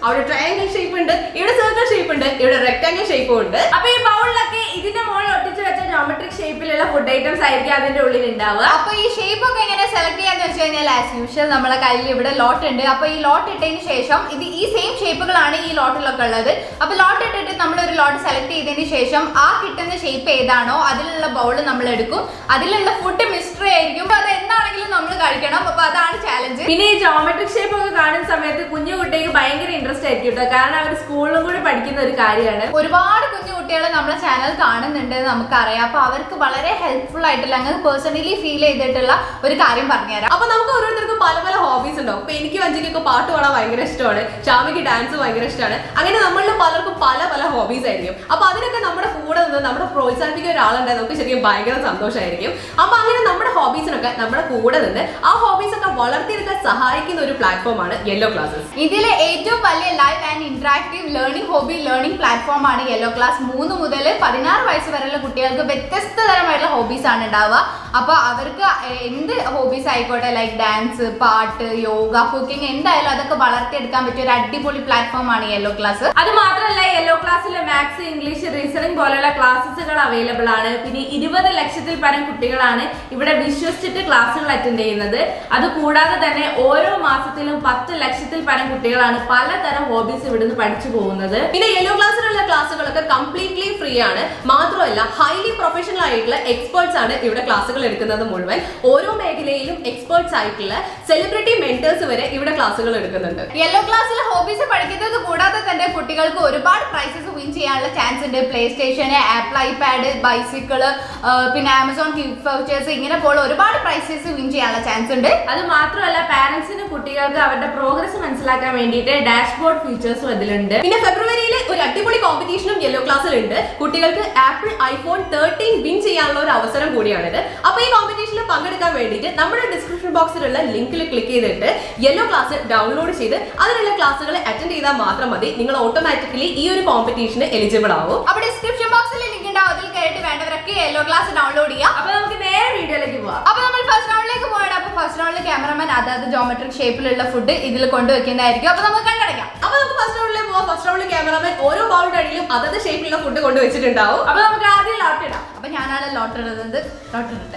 അവിടെ triangle shape ഉണ്ട് ഇവിടെ സർക്കിൾ ഷേപ്പ് ഉണ്ട് ഇവിടെ റെക്ടാങ്കിൾ ഷേപ്പും ഉണ്ട് അപ്പൊ ഈ ബൗളിലൊക്കെ ഇതിന്റെ മുകളിൽ ഒട്ടിച്ച് വെച്ച ജോമെട്രിക് ഷേപ്പിലുള്ള ഫുഡ് ഐറ്റംസ് ആയിരിക്കും അതിന്റെ ഉള്ളിൽ ഉണ്ടാവുക അപ്പൊ ഈ ഷേപ്പ് ഒക്കെ എങ്ങനെ സെലക്ട് ചെയ്യാന്ന് വെച്ച് കഴിഞ്ഞാൽ ആസ് യൂഷ്വൽ നമ്മളെ കയ്യിൽ ഇവിടെ ലോട്ട് ഉണ്ട് അപ്പൊ ഈ ലോട്ട് ഇട്ടതിന് ശേഷം ഇത് ഈ സെയിം ഷേപ്പുകളാണ് ഈ ലോട്ടിലൊക്കെ ഉള്ളത് അപ്പൊ ലോട്ട് ഇട്ടിട്ട് നമ്മൾ ഒരു ലോട്ട് സെലക്ട് ചെയ്തതിന് ശേഷം ആ കിട്ടുന്ന ഷേപ്പ് ഏതാണോ അതിലുള്ള ബൗൾ നമ്മൾ എടുക്കും അതിലുള്ള ഫുഡ് മിസ്റ്ററി ആയിരിക്കും അപ്പൊ അത് എന്താണെങ്കിലും നമ്മൾ കഴിക്കണം അപ്പൊ അതാണ് ചാലഞ്ച് പിന്നെ ഈ ജോമെട്രിക് ഷേപ്പ് ഒക്കെ കാണുന്ന സമയത്ത് കുഞ്ഞു കുട്ടിക്ക് ഭയങ്കര ഇൻട്രസ്റ്റ് ആയിരിക്കും കേട്ടോ കാരണം അവർ സ്കൂളിലും കൂടി പഠിക്കുന്ന ഒരു കാര്യമാണ് ഒരുപാട് കുഞ്ഞു കുട്ടികൾ നമ്മളെ ചാനൽ കാണുന്നുണ്ട് എന്ന് നമുക്കറിയാം അപ്പൊ അവർക്ക് വളരെ ഹെൽപ്ഫുൾ ആയിട്ടുള്ള അങ്ങനെ പേഴ്സണലി ഫീൽ ചെയ്തിട്ടുള്ള ഒരു കാര്യം പറഞ്ഞുതരാം അപ്പൊ നമുക്ക് ഓരോരുത്തർക്കും പല പല ഹോബീസ് ഉണ്ടാവും ഇപ്പൊ എനിക്ക് വഞ്ചിക്കൊക്കെ പാട്ട് പാടാൻ ഭയങ്കര ഇഷ്ടമാണ് ഷാമിക്ക് ഡാൻസ് ഭയങ്കര ഇഷ്ടമാണ് അങ്ങനെ നമ്മളിൽ പലർക്കും പല പല ഹോബീസ് ആയിരിക്കും അപ്പൊ അതിനൊക്കെ നമ്മുടെ കൂടെ നിന്ന് നമ്മുടെ പ്രോത്സാഹിപ്പിക്കുന്ന ഒരാളുണ്ടായി നമുക്ക് ശരിക്കും ഭയങ്കര സന്തോഷമായിരിക്കും അപ്പൊ അങ്ങനെ നമ്മുടെ ഹോബീസിനൊക്കെ നമ്മുടെ കൂടെ നിന്ന് ആ ഹോബീസ് ഒക്കെ വളർത്തിയെടുക്കാൻ സഹായിക്കുന്ന ഒരു പ്ലാറ്റ്ഫോമാണ് യെല്ലോ ക്ലാസ്സസ് ഇതിലെ ഏറ്റവും വലിയ live and interactive learning hobby learning platform ആണ് യെല്ലോ ക്ലാസ് മൂന്ന് മുതൽ പതിനാറ് വയസ്സ് വരെയുള്ള കുട്ടികൾക്ക് വ്യത്യസ്ത തരമായിട്ടുള്ള ഹോബീസ് ആണ് ഉണ്ടാവുക അപ്പോൾ അവർക്ക് എന്ത് ഹോബീസ് ആയിക്കോട്ടെ ലൈക്ക് ഡാൻസ് പാട്ട് യോഗ കുക്കിംഗ് എന്തായാലും അതൊക്കെ വളർത്തിയെടുക്കാൻ പറ്റിയ ഒരു അടിപൊളി പ്ലാറ്റ്ഫോം ആണ് യെല്ലോ ക്ലാസ് അത് മാത്രമല്ല യെല്ലോ ക്ലാസ്സിലെ മാത്സ് ഇംഗ്ലീഷ് റീസണിംഗ് പോലെയുള്ള ക്ലാസ്സുകൾ അവൈലബിൾ ആണ് പിന്നെ ഇരുപത് ലക്ഷത്തിൽ പരം കുട്ടികളാണ് ഇവിടെ വിശ്വസിച്ചിട്ട് ക്ലാസ്സുകൾ അറ്റൻഡ് ചെയ്യുന്നത് അത് കൂടാതെ തന്നെ ഓരോ മാസത്തിലും പത്ത് ലക്ഷത്തിൽ പരം കുട്ടികളാണ് പലതരം ഹോബീസ് ഇവിടുന്ന് പഠിച്ചു പോകുന്നത് പിന്നെ യെല്ലോ ക്ലാസ്സിലുള്ള ക്ലാസ്സുകളൊക്കെ കംപ്ലീറ്റ്ലി ഫ്രീ ആണ് മാത്രമല്ല ഹൈലി പ്രൊഫഷണൽ ആയിട്ടുള്ള എക്സ്പേർട്സ് ആണ് ഇവിടെ ക്ലാസ്സുകൾ എടുക്കുന്നത് മുഴുവൻ ഓരോ മേഖലയിലും എക്സ്പേർട്സ് ആയിട്ടുള്ള സെലിബ്രിറ്റി മെന്റേഴ്സ് വരെ ഇവിടെ ക്ലാസ്സുകൾ എടുക്കുന്നുണ്ട് യെല്ലോ ക്ലാസ്സിൽ ഹോബീസ് പഠിക്കുന്നത് കൂടാതെ തന്നെ കുട്ടികൾക്ക് ഒരുപാട് പ്രൈസസ് വിൻ ചെയ്യാനുള്ള ചാൻസ് ഉണ്ട് PlayStation Apple iPad bicycle പിന്നെ ആമസോൺ ഗിഫ്റ്റ് വൗച്ചേഴ്സ് ഇങ്ങനെ പോലെ ഒരുപാട് പ്രൈസസ് വിൻ ചെയ്യാനുള്ള ചാൻസ് ഉണ്ട് അത് മാത്രമല്ല പാരന്റ്സിന് കുട്ടികൾക്ക് അവരുടെ പ്രോഗ്രസ് മനസ്സിലാക്കാൻ വേണ്ടിയിട്ട് ഡാഷ്ബോർഡ് ഫീച്ചേഴ്സും അതിലുണ്ട് പിന്നെ ഫെബ്രുവരിയിലെ ഒരു അടിപൊളി കോമ്പറ്റീഷനും യെല്ലോ ക്ലാസ്സിൽ ഉണ്ട് കുട്ടികൾക്ക് ആപ്പിൾ ഐഫോൺ തേർട്ടീൻ വിൻ ചെയ്യാനുള്ള ഒരു അവസരം കൂടിയാണിത് അപ്പൊ ഈ കോമ്പറ്റീഷനിൽ പങ്കെടുക്കാൻ വേണ്ടിയിട്ട് നമ്മുടെ ഡിസ്ക്രിപ്ഷൻ ബോക്സിലുള്ള ലിങ്കിൽ ക്ലിക്ക് ചെയ്തിട്ട് യെല്ലോ ക്ലാസ് ഡൗൺലോഡ് ചെയ്ത് അതിനുള്ള ക്ലാസ്സുകൾ അറ്റൻഡ് ചെയ്താൽ മാത്രം മതി നിങ്ങൾ ഓട്ടോമാറ്റിക്കലി ഈ ഒരു കോമ്പറ്റീഷന് എലിജിബിൾ ആവും അപ്പൊ ഡിസ്ക്രിപ്ഷൻ ബോക്സിൽ ലിങ്ക് ഉണ്ടാവും അതിൽ കയറിയിട്ട് വേണ്ടവരൊക്കെ യെല്ലോ ക്ലാസ് ഡൗൺലോഡ് ചെയ്യാം അപ്പൊ നമുക്ക് നേരെ വീഡിയോയിലേക്ക് പോവാം അപ്പൊ നമ്മൾ ഫസ്റ്റ് റൗണ്ടിലേക്ക് പോകണം അപ്പൊ ഫസ്റ്റ് റൗണ്ടിൽ ക്യാമറമാൻ അതായത് ജോമെട്രിക് ഷേപ്പിലുള്ള ഫുഡ് ഇതിൽ കൊണ്ടുവെക്കുന്നതായിരിക്കും അപ്പൊ നമുക്ക് കണ്ടടയ്ക്കാം അപ്പൊ നമുക്ക് ഫസ്റ്റ് റൗണ്ടിലേക്ക് പോവാം ഫസ്റ്റ് റൗണ്ടിൽ ക്യാമറാമാൻ ഓരോ ബൗളിന്റെ അടിയിലും അതത് ഷേപ്പിലുള്ള ഫുഡ് കൊണ്ടുവച്ചിട്ടുണ്ടാവും അപ്പൊ നമുക്ക് ആദ്യം ലോട്ട് ഇടാം അപ്പൊ ഞാനാണ് ലോട്ട് ഇടുന്നത് ലോട്ട് ഇടട്ടെ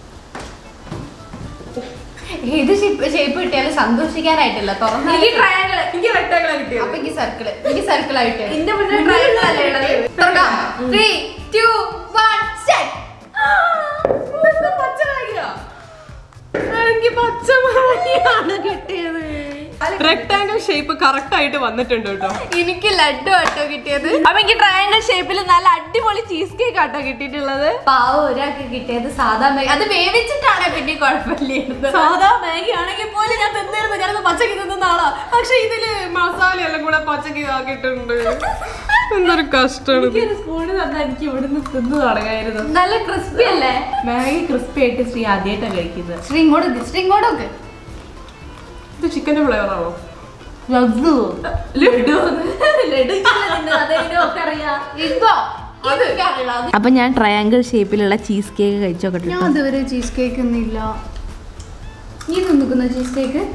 ഏത് ഷേപ്പ് ഷേപ്പ് കിട്ടിയാലും സന്തോഷിക്കാനായിട്ടില്ല തുറന്ന എനിക്ക് ട്രയാങ്കിൾ എനിക്ക് റെക്ടാങ്കിളാണ് കിട്ടിയത് അപ്പൊ എനിക്ക് സർക്കിള് എനിക്ക് സർക്കിൾ ആയിട്ട് എന്റെ മുന്നിൽ ട്രയാങ്കിൾ അല്ലേ ഉള്ളത് തുറക്കാം ത്രീ ടു വൺ സെറ്റ് ഇതെന്താ പച്ച മാഗിയാ? എനിക്ക് പച്ച മാഗിയാണ് കിട്ടിയത് റെക്ടാങ്കിൾ ഷേപ്പ് കറക്റ്റ് ആയിട്ട് വന്നിട്ടുണ്ട് കേട്ടോ എനിക്ക് ലഡു ആട്ടോ കിട്ടിയത് അപ്പൊ എനിക്ക് ട്രയാങ്കിൾ ഷേപ്പിൽ നല്ല അടിപൊളി ചീസ് കേക്ക് ആട്ടോ കിട്ടിയിട്ടുള്ളത് പാവ ഒരാൾക്ക് കിട്ടിയത് സാധാ മാഗി അത് വേവിച്ചിട്ടാണ് പിന്നെ കുഴപ്പമില്ലായിരുന്നത് സാധാ മാഗി ആണെങ്കിൽ പോലും ഞാൻ തിന്നിരുന്നു ഞാനത് പച്ചക്ക് തിന്നുന്ന ആളാ പക്ഷെ ഇതില് മസാല എല്ലാം കൂടെ പച്ചക്ക് ആക്കിയിട്ടുണ്ട് എന്തൊരു കഷ്ടമാണ് എനിക്ക് ഒരു സ്പൂണ് തന്നാ എനിക്ക് ഇവിടുന്ന് തിന്നു തുടങ്ങായിരുന്നു നല്ല ക്രിസ്പി അല്ലേ മാഗി ക്രിസ്പി ആയിട്ട് ശ്രീ ആദ്യമായിട്ടാണ് കഴിക്കുന്നത് ശ്രീ ഇങ്ങോട്ട് ശ്രീ ഇങ്ങോട്ടൊക്കെ ഇത് ചിക്കന്റെ ഫ്ലേവർ ആണോ ലഡു ലഡു ലഡു അതെങ്കിലും ഒക്കെ അറിയാം ഇതോ എനിക്കറിയില്ല അത് അപ്പൊ ഞാൻ ട്രയാങ്കിൾ ഷേപ്പിലുള്ള ചീസ് കേക്ക് കഴിച്ചോക്കട്ടെ ഞാൻ ഇതുവരെ ചീസ് കേക്ക് ഒന്നുമില്ല നീ തിന്നിക്കുന്ന ചീസ് കേക്ക്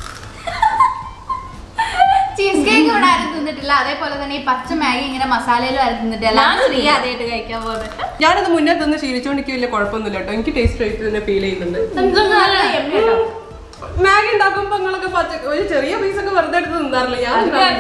ചീസ് കേക്ക് ഇവിടെ ആരും തിന്നിട്ടില്ല അതേപോലെ തന്നെ ഈ പച്ച മാഗി ഇങ്ങനെ മസാലയിലും ആരും തിന്നിട്ടില്ല ഞാൻ ശ്രീ തിന്നില്ല. ആദ്യമായിട്ട് കഴിക്കാൻ പോകുന്നത് ഞാനത് മുന്നേ തിന്ന് ശീലിച്ചോണ്ട് എനിക്ക് വലിയ കുഴപ്പമൊന്നുമില്ല കേട്ടോ എനിക്ക് ടേസ്റ്റ് ആയിട്ട് തന്നെ ഫീൽ ചെയ്യുന്നുണ്ട് മാഗി ഉണ്ടാക്കുമ്പോ നിങ്ങളൊക്കെ പച്ച ഒരു ചെറിയ പീസ് ഒക്കെ വെറുതെ എടുത്ത് തിന്നാറില്ല ഞാൻ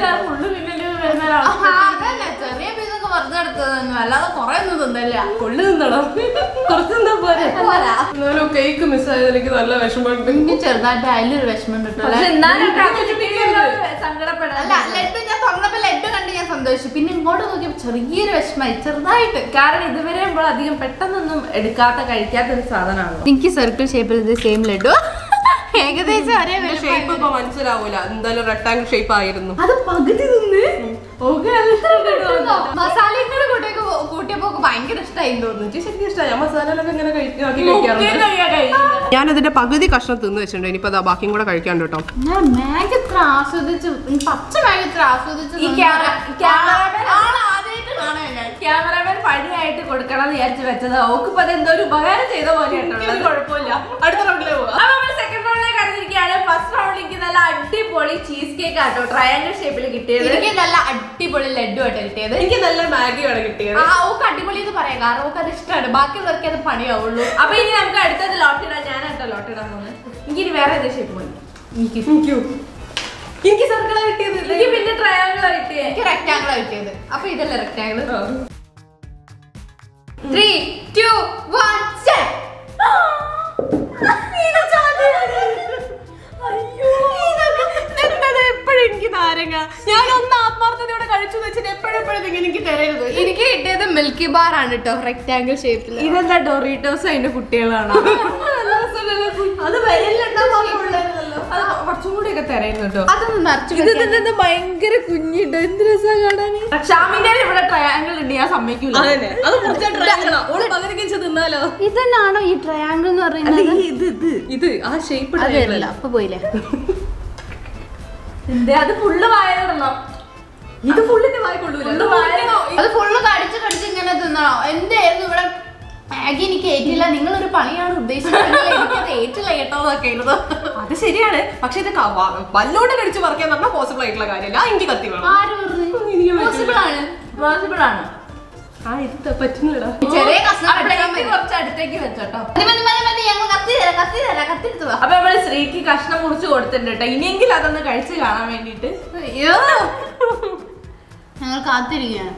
ആഹാ, അതല്ല ചെറിയ പീസൊക്കെ വെറുതെ എടുത്തതൊന്നും അല്ലാതെ കുറെ ഒന്നും തിന്നില്ല കൊള്ളു തിന്നണം കുറച്ച് തിന്നാ പോരെ എന്നാലും കേക്ക് മിസ്സായത് എനിക്ക് നല്ല വിഷമമുണ്ട് എനിക്ക് ചെറുതായിട്ട് അതിലൊരു വിഷമം കിട്ടും പക്ഷെ എന്നാലും സങ്കടപ്പെടാൻ അല്ല ലഡു ഞാൻ തുറന്നപ്പോ ലഡു കണ്ട് ഞാൻ സന്തോഷിച്ചു പിന്നെ ഇങ്ങോട്ട് നോക്കിയപ്പോ ചെറിയൊരു വിഷമായി ചെറുതായിട്ട് കാരണം ഇതുവരെ നമ്മൾ അധികം പെട്ടെന്നൊന്നും എടുക്കാത്ത കഴിക്കാത്ത ഒരു സാധനമാണ് എനിക്ക് സർക്കിൾ ഷേപ്പിൽ ഇത് സെയിം ലഡു ഏകദേശം ഒരേ ഷേപ്പ് ഇപ്പൊ മനസ്സിലാവൂല എന്തായാലും റെക്ടാങ്കിൾ ഷേപ്പ് ആയിരുന്നു അത് പകുതി തിന്ന് മസാലയും കൂടെ കൂട്ടിയൊക്കെ കൂട്ടിയപ്പോ ഒക്കെ ഭയങ്കര ഇഷ്ടമായി തോന്നുന്നു എനിക്ക് ശരിക്കും ഇഷ്ടമായി ഞാൻ മസാലകളൊക്കെ ഇങ്ങനെ കഴി- ആക്കി കഴിക്കാറുണ്ട് ഞാൻ അതിന്റെ പകുതി കഷ്ണം തിന്ന് വെച്ചിട്ടുണ്ട് ഇനിയിപ്പോ അതാ ബാക്കിയും കൂടെ കഴിക്കാൻ കേട്ടോ ഞാൻ മാഗി ഇത്ര ആസ്വദിച്ചു ഈ പച്ച മാഗി ഇത്ര ആസ്വദിച്ചു ഈ ക്യാമറ- ക്യാമറമാൻ ആദ്യമായിട്ട് കാണാൻ ക്യാമറമാൻ പണിയായിട്ട് കൊടുക്കണം എന്ന് വിചാരിച്ചു വെച്ചത് ഓക്കിപ്പോ അത് എന്തോ ഒരു ഉപകാരം ചെയ്ത പോലെയാണുള്ളത് കുഴപ്പമില്ല അടുത്ത റൗണ്ടിലേ പോവാം അപ്പൊ നമ്മൾ സെക്കൻഡ് റൗണ്ടിലേക്ക് കടന്നിരിക്കുകയാണ് ഫസ്റ്റ് റൗണ്ടിൽ എനിക്ക് നല്ല അടിപൊളി ചീസ് കേക്ക് ആട്ടോ ട്രയാങ്കിൾ ഷേപ്പിൽ കിട്ടിയത് എനിക്ക് നല്ല അടിപൊളി ലഡു ആയിട്ട് കിട്ടിയത് എനിക്ക് നല്ല മാഗിയാണ് കിട്ടിയത് ആ ഓക്ക് അടിപൊളി എന്ന് പറയാം കാരണം ഓക്ക് അത് ഇഷ്ടമാണ് ബാക്കിയുള്ളവർക്ക് അത് പണിയാവുള്ളൂ അപ്പൊ ഇനി നമുക്ക് അടുത്തത് ലോട്ടിടാം ഞാനാട്ടോ ലോട്ടിടാൻ പോകുന്നത് എനിക്ക് ഇനി വേറെ ഏത് ഷേപ്പ് മതി എനിക്ക് എനിക്ക് സർക്കിളാ കിട്ടിയത് എനിക്ക് പിന്നെ ട്രയാങ്കിൾ കിട്ടിയേ എനിക്ക് റെക്ടാങ്കിൾ കിട്ടിയത് അപ്പൊ ഇതല്ലേ rectangle three two one set എപ്പോഴും എനിക്ക് നാരങ്ങ ഞാൻ ഒന്ന് ആത്മാർത്ഥതയോടെ കഴിച്ചു വെച്ചിട്ട് എപ്പോഴും എപ്പോഴും ഇങ്ങനെ എനിക്ക് തരരുത് എനിക്ക് കിട്ടിയത് മിൽക്കി ബാർ ആണ് കേട്ടോ റെക്ടാങ്കിൾ ഷേപ്പിൽ ഇതെന്താ ഡൊറീറ്റോസ് അതിന്റെ കുട്ടികളാണ് അത് വരലുണ്ടാവുള്ളായിരുന്നല്ലോ അത് കുറച്ചും കൂടി ഒക്കെ തരായിരുന്നു കേട്ടോ അതൊന്ന് നിറച്ചു ഇത് ഭയങ്കര കുഞ്ഞിട്ടോ എന്ത് രസാ കാണാൻ ഷാമിന്റെ ഇവിടെ ട്രയാങ്കിൾ ഉണ്ട് ഞാൻ സമ്മതിക്കൂല അതന്നെ അത് മുറിച്ചാ ട്രയാങ്കിളാ ഓള് പകുതിക്ക് വെച്ച് തിന്നാലോ ഇതന്നാണോ ഈ ട്രയാങ്കിൾ എന്ന് അല്ല, പറയുന്നത് ഈ ഇത് ഇത് ഇത് ആ ഷേപ്പ് അതല്ല അപ്പൊ പോയില്ലേ എന്തേ അത് ഫുള്ള് വായലിടണം ഇത് ഫുള്ളിന്റെ വായിക്കൊള്ളൂല ഫുള്ള് വായലിടണം അത് ഫുള്ള് കടിച്ച് കടിച്ച് ഇങ്ങനെ തിന്നണോ എന്തായിരുന്നു ഇവിടെ മാഗി എനിക്ക് ഏറ്റില്ല നിങ്ങളൊരു പണിയാണ് ഉദ്ദേശിച്ചത് എനിക്കത് ഏറ്റില്ല കേട്ടോ എന്നൊക്കെ ആയിരുന്നു അത് ശരിയാണ് പക്ഷെ ഇത് ക- വ- വല്ലോണ്ട് കടിച്ച് പറിക്കാൻ പറഞ്ഞാൽ പോസിബിൾ ആയിട്ടുള്ള കാര്യമല്ല എനിക്ക് കത്തി വേണം ആര് പറഞ്ഞു പോസിബിൾ ആണ് പോസിബിൾ ആണ് ആ ഇത് പറ്റുന്നില്ലടാ ചെറിയ കഷ്ണം ആ കടിക്കാൻ plate മതി. കുറച്ച് അടുത്തേക്ക് വെച്ചോട്ടോ മതി, മതി, മതി, മതി, ഞങ്ങൾ കത്തി തരാം കത്തി തരാം കത്തി എടുത്തു വാ. അപ്പൊ നമ്മള് ശ്രീക്ക് കഷ്ണം മുറിച്ച് കൊടുത്തിട്ടുണ്ട് കേട്ടോ ഇനിയെങ്കിലും അതൊന്ന് കഴിച്ച് കാണാൻ വേണ്ടിട്ട് അയ്യോ ഞങ്ങൾ കാത്തിരിക്കുകയാണ്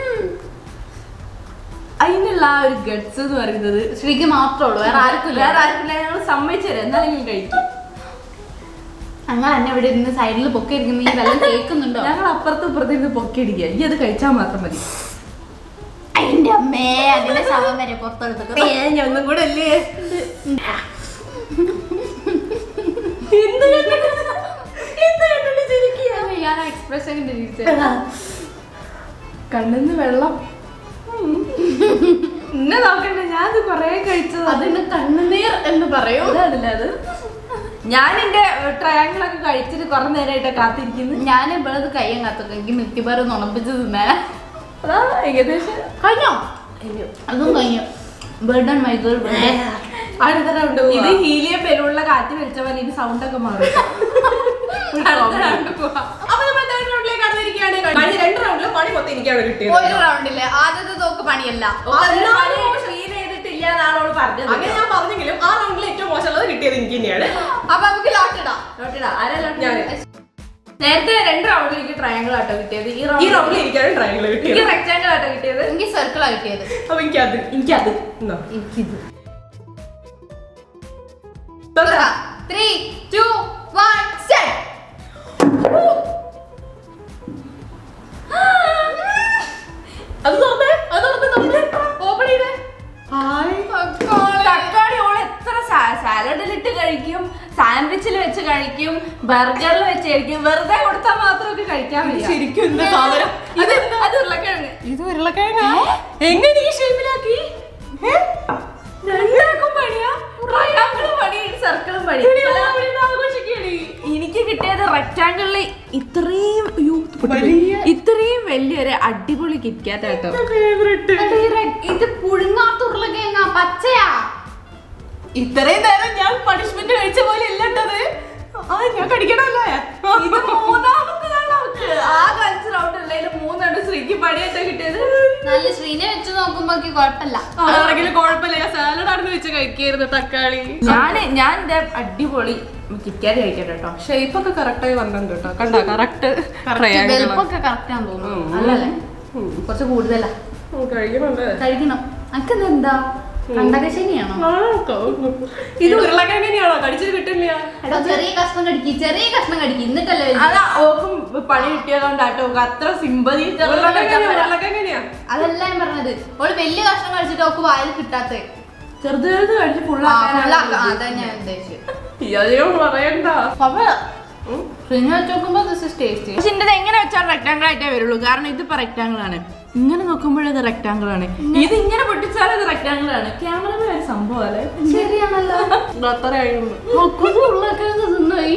അതിനുള്ള ആ ഒരു ഗട്സ് എന്ന് പറയുന്നത് ശ്രീക്ക് മാത്രമേ ഉള്ളൂ വേറെ ആർക്കും വേറെ ആർക്കില്ല ഞങ്ങൾ സമ്മതിച്ചു തരാം എന്നാലെങ്കിലും കഴിക്കും ഞങ്ങൾ എന്നെ ഇവിടെ ഇരുന്ന് സൈഡിൽ പൊക്കി ഇരിക്കുന്ന ഈ വെള്ളം കേൾക്കുന്നുണ്ടോ ഞങ്ങൾ അപ്പുറത്തും ഇപ്പുറത്തും ഇരുന്ന് പൊക്കിയടിക്കുക ഈ അത് കഴിച്ചാൽ മാത്രം മതി അതിന്റെ അമ്മേ അതിന്റെ ശവം വരെ പുറത്തെടുത്തു ഞാൻ ഒന്നും കൂടെ അല്ലേ ഞാൻ എക്സ്പ്രഷൻ കണ്ണിന്ന് വെള്ളം എന്നെ നോക്കണ്ട ഞാൻ അത് കൊറേ കഴിച്ചത് അതിന് കണ്ണുനീർ എന്ന് പറയൂ അതാണല്ലേ അത് ഞാൻ എന്റെ ട്രയാങ്കിൾ ഒക്കെ കഴിച്ചിട്ട് കുറെ നേരമായിട്ട് കാത്തിരിക്കുന്നു ഞാൻ ഇവിടെ കയ്യും കാത്തൊക്കെ എനിക്ക് മിൽക്കി ബാർ നുണപ്പിച്ച് തിന്നാ അതാ ഏകദേശം കഴിഞ്ഞോ അതും കഴിഞ്ഞു ബേർഡ് ആൻഡ് മൈ ഗേൾ അടുത്ത റൗണ്ട് ഇത് ഹീലിയം ബലൂണിലെ കാറ്റ് വലിച്ച പോലെ ഇത് സൗണ്ട് ഒക്കെ മാറും അടുത്ത round പോവാം. അപ്പൊ നമ്മൾ തേർഡ് റൗണ്ടിലേക്ക് കടന്നിരിക്കുകയാണ് കഴിഞ്ഞ രണ്ട് റൗണ്ടിൽ പണി മൊത്തം എനിക്കാണ് കിട്ടിയത് ഒരു റൗണ്ടില് ആദ്യത്തെ തോക്ക് പണിയല്ല ഓ, അതിന് പണിയൊക്കെ feel ചെയ്തിട്ടില്ല എന്നാണ് അവള് പറഞ്ഞത് അങ്ങനെ ഞാൻ പറഞ്ഞെങ്കിലും ആ റൗണ്ടിൽ ഏറ്റവും മോശമുള്ളത് കിട്ടിയത് എനിക്ക് തന്നെയാണ് അപ്പൊ നമുക്ക് ലോട്ടിടാം ലോട്ടിടാ, ആരാ ലോട്ടിടാ? ഞാന്. നേരത്തെ രണ്ട് റൗണ്ടിൽ എനിക്ക് ട്രയാങ്കിൾ ആട്ടോ കിട്ടിയത് ഈ ഈ റൗണ്ട് റൗണ്ടിൽ എനിക്കാണ് ട്രയാങ്കിൾ എനിക്ക് കിട്ടിയത് റെക്ടാങ്കിൾ ആട്ടോ കിട്ടിയത് എനിക്ക് സർക്കിൾ കിട്ടിയത് അപ്പൊ എനിക്കത് എനിക്കത് എന്നാ. എനിക്കിത് ത്രീ ടു വൺ സെറ്റ് അത് തുറന്നേ അത് തുറന്നേ തുറന്നേ ഓപ്പൺ ചെയ്തേ ഹായ് തക്കാളി ഓൾ എത്ര സാലഡിലിട്ട് കഴിക്കും സാൻഡ്വിച്ചിൽ വെച്ച് കഴിക്കും ബർഗറിൽ വെച്ച് കഴിക്കും വെറുതെ കൊടുത്താൽ മാത്രമൊക്കെ കഴിക്കാൻ ഇത് വയ്യ. ശരിക്കും എന്താ സാധനം ഇത് അത് ഉരുളക്കിഴങ്ങ് ഇത് ഉരുളക്കിഴങ്ങ എങ്ങനെ ഈ ഷേപ്പിലാക്കി രണ്ടാക്കും പണിയാ ട്രയാങ്കിളും പണി സർക്കിളും പണി എനിക്ക് കിട്ടിയത് റെക്ടാങ്കിളിൽ ഇത്രയും അയ്യോ, ഇത് പൊട്ടിപ്പോയി. വലിയ- ഇത്രയും വലിയൊരു അടിപൊളി കിറ്റ്കാറ്റ് ആട്ടോ ഫേവറേറ്റ് ഇത് പുഴുങ്ങാത്ത ഉരുളക്കിഴങ്ങ പച്ചയാ ഇത്രയും നേരം ഞാൻ പണിഷ്മെന്റ് കഴിച്ച പോലെ അല്ലട്ടത് ആ ഞാൻ കടിക്കണല്ലേ ഇത് മൂന്നാമത്തതാണ് അവൾക്ക് ആകെ അഞ്ച് റൗണ്ട് ഉള്ളതിൽ മൂന്നെണ്ണം ശ്രീക്ക് പണിയായിട്ടാ കിട്ടിയത് നല്ല ശ്രീനെ വെച്ച് നോക്കുമ്പോ എനിക്ക് കുഴപ്പമില്ല അതാണെങ്കിലും കുഴപ്പമില്ല ഞാൻ സാലഡ് ആണെന്ന് വെച്ച് കഴിക്കായിരുന്നു തക്കാളി ഞാൻ ഞാൻ എന്റെ അടിപൊളി കിറ്റ്കാറ്റ് കഴിക്കട്ടെ കേട്ടോ ഷേപ്പ് ഒക്കെ കറക്റ്റ് ആയി വന്നിട്ടുണ്ട് കേട്ടോ കണ്ട കറക്റ്റ് വെൽപ്പൊക്കെ കറക്റ്റ് ആണെന്ന് തോന്നുന്നു അല്ലല്ലേ കുറച്ച് കൂടുതലാ കഴിക്കുന്നുണ്ട് കഴിക്കണം അനക്ക് എന്താ കണ്ടക ശനിയാണോ ആ, തോന്നുന്നു. ഇത് ഉരുളക്കിഴങ്ങ് തന്നെയാണോ കടിച്ചിട്ട് കിട്ടില്ല എടാ ചെറിയ കഷ്ണം കടിക്കി ചെറിയ കഷ്ണം കടിക്കി എന്നിട്ടല്ലേ വലുത്? അതാ ഓക്കും പണി കിട്ടിയതുകൊണ്ടാട്ടോ ഓക്ക് അത്ര സിമ്പതി ഉരുളക്കിഴങ്ങ് ഉരുളക്കിഴങ്ങനെയാ അതല്ല ഞാൻ പറഞ്ഞത് ഓള് വലിയ കഷ്ണം കഴിച്ചിട്ട് ഓക്ക് വായിൽ കിട്ടാത്ത ചെറുത് ചെറുത് കഴിച്ച് അതാ ഞാൻ ഉദ്ദേശിച്ചത് അധികം പറയണ്ട ശ്രീനെ വെച്ച് നോക്കുമ്പോ ദിസ് ഇസ് ടേസ്റ്റി പക്ഷെ ഇത് എങ്ങനെ വെച്ചാൽ റെക്ടാങ്കിൾ ആയിട്ടേ വരുള്ളൂ കാരണം ഇതിപ്പോ റെക്ടാങ്കിൾ ആണ് ഇങ്ങനെ നോക്കുമ്പോഴേ ഇത് റെക്ടാങ്കിൾ ആണ് ഇത് ഇങ്ങനെ പൊട്ടിച്ചാൽ ഇത് റെക്ടാങ്കിൾ ആണ് ക്യാമറ ഒരു സംഭവം അല്ലേ ശരിയാണല്ലോ അത്ര ആയിരുന്നു ഒക്കൊന്നും ഉരുളക്കിഴങ്ങ് തിന്നായി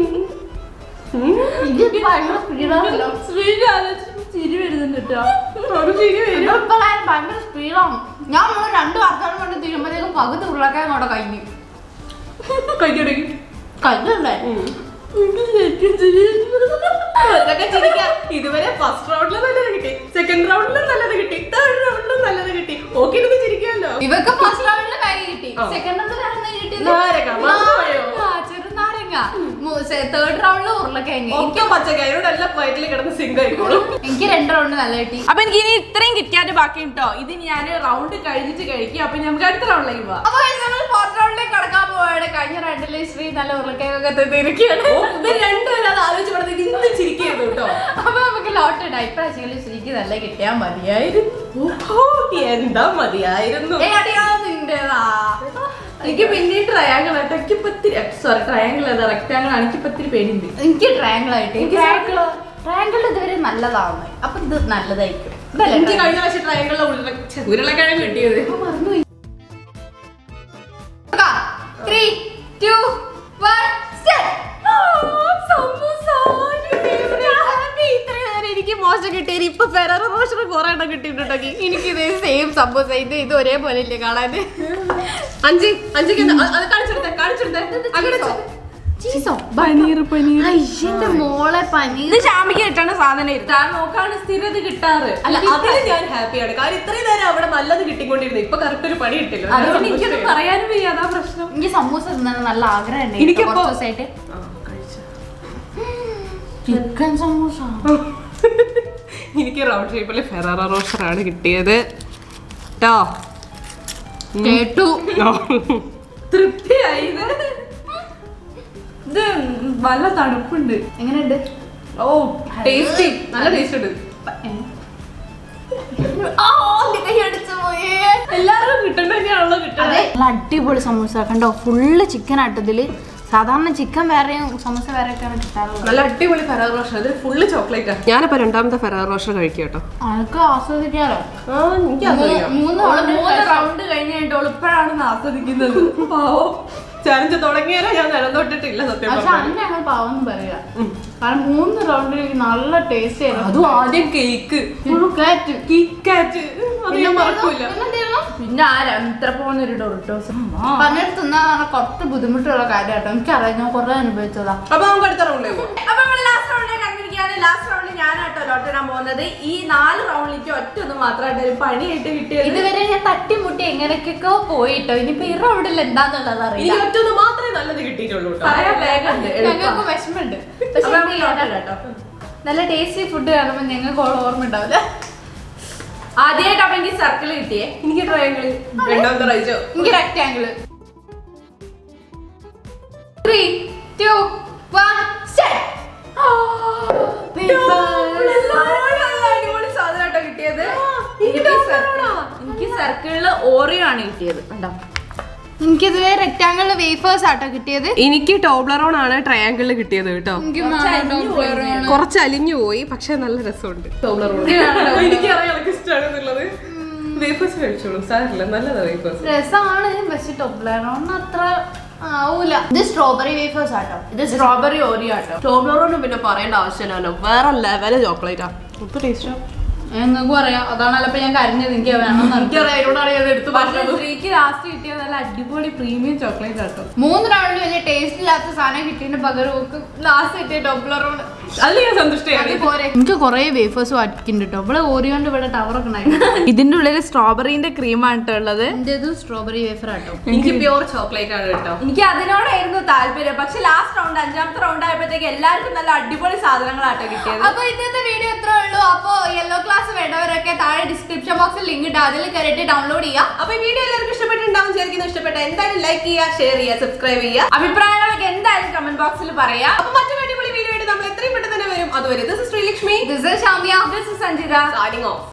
ഇത് ഭയങ്കര സ്പീഡാണല്ലോ ശ്രീജ ആലോചിച്ചപ്പോ ചിരി വരുന്നുണ്ട് കേട്ടോ ഇതൊക്കെ ഭയങ്കര സ്പീഡാണ് ഞാൻ ഇവിടെ രണ്ട് വർത്തമാനം കൊണ്ട് തീരുമ്പോഴത്തേക്കും പകുതി ഉരുളക്കിഴങ്ങ് അവിടെ കഴിഞ്ഞു കഴിക്കണെങ്കിൽ കഴിഞ്ഞല്ലേ ഇതൊക്കെ ചിരിക്കാം. ഇതുവരെ ഫസ്റ്റ് റൗണ്ടിൽ നല്ലത് കിട്ടി സെക്കൻഡ് റൗണ്ടിലും നല്ലത് കിട്ടി തേർഡ് റൗണ്ടിലും നല്ലത് കിട്ടി ഓക്കെ ഇരുന്ന് ചിരിക്കാമല്ലോ ഇവക്ക് ഫസ്റ്റ് റൗണ്ടിൽ മാഗി കിട്ടി ആ. സെക്കൻഡ് റൗണ്ടിൽ കിട്ടിയത് നാരങ്ങ, മറന്നുപോയോ? നാരങ്ങ, ചെറുനാരങ്ങ തേർഡ് റൗണ്ടിൽ ഉരുളക്കിഴങ്ങ് എനിക്ക് ഒക്കെ പച്ചക്കാരോട് എല്ലാം വയറ്റിൽ കിടന്ന് സിങ്ക് ആയിക്കോളും എനിക്ക് രണ്ട് റൗണ്ട് നല്ല കിട്ടി അപ്പൊ എനിക്ക് ഇനി ഇത്രയും കിറ്റാറ്റ് ബാക്കി കേട്ടോ ഇത് ഞാൻ റൗണ്ട് കഴിഞ്ഞിട്ട് കഴിക്കും അപ്പൊ നമുക്ക് അടുത്ത റൗണ്ടിലേക്ക് പോവാം അപ്പൊ നമ്മൾ ഫോർത്ത് റൗണ്ടിലേക്ക് കടക്കാൻ പോവാണ് കഴിഞ്ഞ റൗണ്ടിൽ ശ്രീ നല്ല ഉരുളക്കിഴങ്ങൊക്കെ തിന്നിരിക്കുകയാണ് ഓ, ഇവർ രണ്ടുപേരും അത് ആലോചിച്ച് പറഞ്ഞത് ഇന്ന് ചിരിക്കായിരുന്നു കേട്ടോ അപ്പൊ നമുക്ക് ലോട്ട് ഇടാം ഇപ്രാവശ്യം ശ്രീക്ക് നല്ല കിട്ടിയാൽ മതിയായിരുന്നു ഓ, എന്താ മതിയായിരുന്നു ഏ അടിയാ നിന്റേതാ എനിക്ക് പിന്നെ ട്രയാങ്കിൾ ആയിട്ട് എനിക്ക് പത്തിരി സോറി ട്രയാങ്കിൾ അല്ല റെക്ടാങ്കിൾ ആണ് എനിക്ക് പത്തിരി പേടിയുണ്ട് എനിക്ക് ട്രയാങ്കിൾ ആയിട്ട് എനിക്ക് ട്രയാങ്കിൾ ട്രയാങ്കിൾ ഇതുവരെ നല്ലതാണ് അപ്പൊ ഇത് നല്ലതായിരിക്കും ഇതല്ലേ എനിക്ക് triangle? കഴിഞ്ഞ പ്രാവശ്യം ട്രയാങ്കിളിലെ ഉരുളക്കിഴങ്ങ് കിട്ടിയത് ത്രീ ടു വൺ എനിക്ക് മോശം കിട്ടിയത് ഇപ്പൊ ഫെറർ റോഷന് കുറെ എണ്ണം കിട്ടിയിട്ടുണ്ടെങ്കിൽ എനിക്ക് ഇത് സെയിം സംഭവം ഇത് ഇത് ഒരേപോലെ ഇല്ലേ കാണാൻ അഞ്ച് അഞ്ചിക്ക് എന്താ? അത് അത് കാണിച്ചെടുത്തേ കാണിച്ചെടുത്തേ അങ്ങനെ ചീസോ പനീർ പനീർ എന്റെ മോളെ പനി ഇത് ചാമിക്ക് കിട്ടണ സാധനം ഇരുത്താൻ നോക്കാണ് സ്ഥിരം ഇത് കിട്ടാറ് അല്ല അതിന് ഞാൻ ഹാപ്പിയാണ് കാരണം ഇത്രയും നേരം അവിടെ നല്ലത് കിട്ടിക്കൊണ്ടിരുന്നു ഇപ്പൊ കറക്റ്റ് ഒരു പണി കിട്ടില്ല അതുകൊണ്ട് എനിക്കൊന്നും പറയാനും വയ്യ അതാ പ്രശ്നം എനിക്ക് സമൂസ തിന്നാൻ നല്ല ആഗ്രഹം എനിക്കിപ്പോ- കുറച്ച് ദിവസമായിട്ട് ചിക്കൻ സമൂസ എനിക്ക് റൗണ്ട് ഷേപ്പിൽ ഫെറാറ റോഷറാണ് കിട്ടിയത് ട്ടോ കേട്ടു തൃപ്തിയായി ഇത് ഇത് നല്ല തണുപ്പുണ്ട് എങ്ങനെയുണ്ട് ഓ ടേസ്റ്റി നല്ല ടേസ്റ്റ് ഉണ്ട് ആ, എന്റെ കൈ അടിച്ചു പോയേ. എല്ലാവരും കിട്ടേണ്ട തന്നെയാണല്ലോ കിട്ടണത് അതെ നല്ല അടിപൊളി സമൂസ കണ്ടോ ഫുള്ള് ചിക്കൻ ആട്ടത്തില് സാധാരണ ചിക്കൻ വേറെയും സമൂസ വേറെ ഒക്കെയാണ് കിട്ടാറുള്ളത് നല്ല അടിപൊളി ഫെറാർ റോഷർ ഇത് ഫുള്ള് ചോക്ലേറ്റാ ഞാനിപ്പോ രണ്ടാമത്തെ ഫെറാർ റോഷർ കഴിക്കും കേട്ടോ അതൊക്കെ ആസ്വദിക്കാലോ ആ എനിക്ക് ആസ്വദിക്കാം. മൂന്ന് ഓള് round മൂന്ന് റൗണ്ട് കഴിഞ്ഞിട്ട് ഇപ്പോഴാണ് ആസ്വദിക്കുന്നത് പാവം ചലഞ്ച് തുടങ്ങിയാലേ ഞാൻ നിലം തൊട്ടിട്ടില്ല സത്യം പക്ഷെ പറഞ്ഞാൽ അന്ന് ഞങ്ങൾ പാവം പറയാ കാരണം മൂന്ന് റൗണ്ടിൽ നല്ല ടേസ്റ്റ് അതും ആദ്യം കേക്ക് കിക്കാറ്റ് അത് ഞാൻ മറക്കൂല പിന്നെ ആ രണ്ടര പോകുന്ന ഒരു ഡോറിട്ടോസ് പണിയെടുത്ത് തിന്നാൻ കുറച്ച് ബുദ്ധിമുട്ടുള്ള കാര്യം കേട്ടോ എനിക്കറിയാം ഞാൻ കുറെ അനുഭവിച്ചതാ അപ്പൊ നമുക്ക് അടുത്ത റൗണ്ടിലേക്ക് പോകാം അപ്പൊ നമ്മൾ ലാസ്റ്റ് റൗണ്ടിൽ കണ്ടിരിക്കുകയാണ് ലാസ്റ്റ് റൗണ്ടിൽ ഞാനാട്ടോ ലോട്ട് ഇടാൻ പോകുന്നത് ഈ നാല് റൗണ്ടിലേക്ക് ഒറ്റ ഒന്ന് മാത്രമായിട്ട് ഒരു പണിയായിട്ട് കിട്ടിയത് ഇതുവരെ ഞാൻ തട്ടിമുട്ടി എങ്ങനെയൊക്കെയോ പോയിട്ടോ ഇനിയിപ്പോ ഈ റൗണ്ടിൽ എന്താന്നുള്ളത് ഇനി അറിയില്ല ഒറ്റൊന്ന് മാത്രമേ നല്ലത് കിട്ടിയിട്ടുള്ളൂ കേട്ടോ പറയാൻ വേഗമുണ്ട് ഞങ്ങൾക്ക് വിഷമമുണ്ട് പക്ഷെ അപ്പൊ നമുക്ക് എന്ത് ലോട്ട് ചെയ്യാനാ? ഇടാം കേട്ടോ നല്ല ടേസ്റ്റി ഫുഡ് കാണുമ്പോൾ ഞങ്ങൾക്ക് ഓൾ ഓർമ്മ ഉണ്ടാവില്ല ആദ്യമായിട്ട് അപ്പൊ എനിക്ക് സർക്കിൾ കിട്ടിയേ എനിക്ക് ട്രയാങ്കിള് രണ്ടാമത്തെ റൈജോ എനിക്ക് റെക്ടാങ്കിള് ത്രീ ടു വൺ അടിപൊളി സാധനമായിട്ടോ കിട്ടിയത് എനിക്ക് circle- എനിക്ക് സർക്കിളില് ഓറിയോ ആണ് കിട്ടിയത് കണ്ടോ എനിക്കിതുവരെ റെക്ടാങ്കിളിൽ വേഫേഴ്സ് ആട്ടോ കിട്ടിയത് എനിക്ക് ടോബ്ലറോൺ ആണ് ട്രയാങ്കിളിൽ കിട്ടിയത് കേട്ടോ കുറച്ച് അലിഞ്ഞു പോയി പക്ഷെ നല്ല രസമുണ്ട് ടോബ്ലറോൺ എനിക്കറിയാം എനിക്ക് ഇഷ്ടമാണെന്നുള്ളത് വേഫേഴ്സ് കഴിച്ചോളൂ സാറില്ല നല്ലതാ വേഫേഴ്സ് രസമാണ് പക്ഷെ ടൊബ്ലറോൺ അത്ര ആവൂല ഇത് സ്ട്രോബെറി വേഫേഴ്സ് ആട്ടോ ഇത് സ്ട്രോബെറി ഓറിയോ ആട്ടോ ടോബ്ലറോൺ പിന്നെ പറയേണ്ട ആവശ്യമില്ലല്ലോ വേറെ ലെവല് ചോക്ലേറ്റാ ഇപ്പൊ ടേസ്റ്റാ ഞങ്ങൾക്കും അറിയാം അതാണല്ലോ ഇപ്പൊ ഞാൻ കരഞ്ഞത് എനിക്ക് വേണമെന്ന് എനിക്കറിയാം അതിനോടാണ് ഞാൻ എടുത്ത് പക്ഷേ പറഞ്ഞത് ശ്രീക്ക് ലാസ്റ്റ് കിട്ടിയത് നല്ല അടിപൊളി പ്രീമിയം ചോക്ലേറ്റ് ആട്ടോ മൂന്ന് റൗണ്ടിൽ വലിയ ടേസ്റ്റ് ഇല്ലാത്ത സാധനം കിട്ടിയതിന് പകരം ലാസ്റ്റ് കിട്ടിയ ടൊബ്ലറോൺ അതിൽ ഞാൻ സന്തുഷ്ടയാണ് എനിക്ക് കുറെ വേഫേഴ്സ് വാറ്റിക്കുന്നുണ്ട് കേട്ടോ ഇവിടെ ഓരിയോണ്ട് ഇവിടെ ടവർ ഒക്കെ ഉണ്ടായിരുന്നു ഇതിന്റെ ഉള്ളിൽ സ്ട്രോബെറിന്റെ ക്രീമാണ് കേട്ടോ ഉള്ളത് എന്റേത് സ്ട്രോബെറി വേഫർ ആട്ടോ എനിക്ക് പ്യോർ ചോക്ലേറ്റ് ആണ് കേട്ടോ എനിക്ക് അതിനോടായിരുന്നു താല്പര്യം പക്ഷെ ലാസ്റ്റ് റൗണ്ട് അഞ്ചാമത്തെ റൗണ്ട് ആയപ്പോഴത്തേക്ക് എല്ലാവർക്കും നല്ല അടിപൊളി സാധനങ്ങളാട്ടോ കിട്ടിയത് അപ്പൊ ഇന്നത്തെ വീഡിയോ ഇത്രേ ഉള്ളൂ അപ്പൊ യെല്ലോ ക്ലാസ് വേണ്ടവരൊക്കെ താഴെ ഡിസ്ക്രിപ്ഷൻ ബോക്സിൽ ലിങ്ക് ഇട്ട് അതിൽ കയറിയിട്ട് ഡൗൺലോഡ് ചെയ്യാം അപ്പൊ ഈ വീഡിയോ എല്ലാവർക്കും ഇഷ്ടപ്പെട്ടിട്ടുണ്ടാവും വിചാരിക്കുന്നു ഇഷ്ടപ്പെട്ട എന്തായാലും ലൈക്ക് ചെയ്യുക ഷെയർ ചെയ്യുക സബ്സ്ക്രൈബ് ചെയ്യുക അഭിപ്രായങ്ങളൊക്കെ എന്തായാലും കമന്റ് ബോക്സിൽ പറയാ അപ്പൊ മറ്റൊരു അടിപൊളി വീഡിയോ ആയിട്ട് നമ്മൾ എത്രയും പെട്ടെന്ന് തന്നെ വരും അതുവരെ this is Sreelakshmi this is Shamiya This is Sanjitha signing off